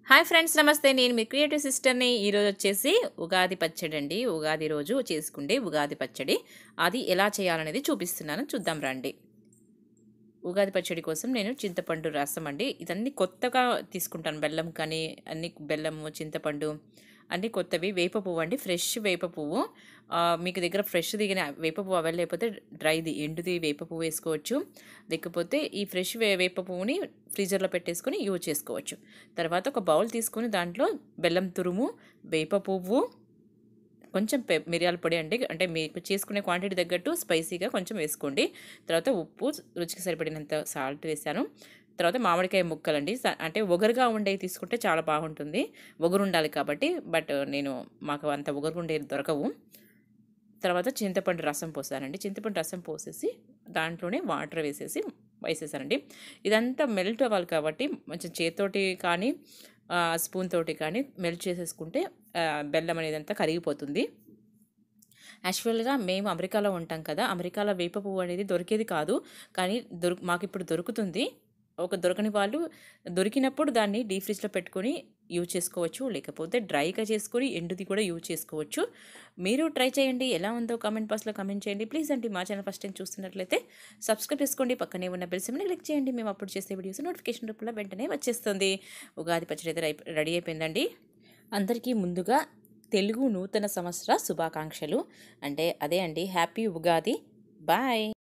hi friends నమస్తే నేను మీ creative సిస్టర్ని ఈరోజు వచ్చేసి ఉగాది పచ్చడి అండి ఉగాది రోజు చేసుకుంటే ఉగాది పచ్చడి అది ఎలా చేయాలనేది చూపిస్తున్నాను చూద్దాం రండి ఉగాది పచ్చడి కోసం నేను చింతపండు రసం అండి ఇదన్నీ కొత్తగా తీసుకుంటాను బెల్లం కానీ అన్ని బెల్లము చింతపండు అన్నీ కొత్తవి వేప పువ్వు అండి ఫ్రెష్ వేప పువ్వు ఆ, మీకు దగ్గర ఫ్రెష్ దిగిన వేప పువ్వు అవైల్ లేకపోతే డ్రైది ఎండుది వేప పువ్వు వేసుకోవచ్చు లేకపోతే ఈ ఫ్రెష్ వే వేప పువ్వుని ఫ్రీజర్లో పెట్టేసుకొని యూజ్ చేసుకోవచ్చు తర్వాత ఒక బౌల్ తీసుకొని దాంట్లో బెల్లం తురుము వేప పువ్వు కొంచెం పె మిరియాల పొడి అండి అంటే మీకు చేసుకునే క్వాంటిటీ తగ్గట్టు స్పైసీగా కొంచెం వేసుకోండి తర్వాత ఉప్పు రుచికి సరిపడినంత సాల్ట్ వేసాను తర్వాత మామిడికాయ ముక్కలండి స- అంటే ఒగరుగా ఉండేవి తీసుకుంటే చాలా బాగుంటుంది ఒగరు ఉండాలి కాబట్టి బట్ నేను మాకు అంత ఒగరు ఉండేవి దొరకవు తర్వాత చింతపండు రసం పోసానండి చింతపండు రసం పోసేసి దాంట్లోనే వాటర్ వేసేసి వేసేసానండి ఇదంతా మెల్ట్ అవ్వాలి కాబట్టి కొంచెం చేతితోటి కానీ ఆ, స్పూన్ తోటి కానీ మెల్ట్ చేసేసుకుంటే ఆ, బెల్లం అనేది అంతా కరిగిపోతుంది యాక్చువల్గా మేము అమెరికాలో ఉంటాం కదా అమెరికాలో వేప పువ్వు అనేది దొరికేది కాదు కానీ దొరు మాకు ఇప్పుడు దొరుకుతుంది ఒక దొరకని వాళ్ళు దొరికినప్పుడు దాన్ని డీప్ ఫ్రిడ్జ్లో పెట్టుకొని యూజ్ చేసుకోవచ్చు లేకపోతే డ్రైగా చేసుకొని ఎండుది కూడా యూజ్ చేసుకోవచ్చు మీరు ట్రై చేయండి ఎలా ఉందో కామెంట్ బాక్స్లో కామెంట్ చేయండి ప్లీజ్ అండి మా ఛానల్ ఫస్ట్ టైం చూస్తున్నట్లయితే సబ్స్క్రైబ్ చేసుకోండి పక్కనే ఉన్న బెల్ సిమ్ని క్లిక్ చేయండి మేము అప్పుడు చేసే వీడియోస్ నోటిఫికేషన్ రూపంలో వెంటనే వచ్చేస్తుంది ఉగాది పచ్చడి అయితే రై- రెడీ అయిపోయిందండి అందరికీ ముందుగా తెలుగు నూతన సంవత్సర శుభాకాంక్షలు అంటే అదే అండి హ్యాపీ ఉగాది బాయ్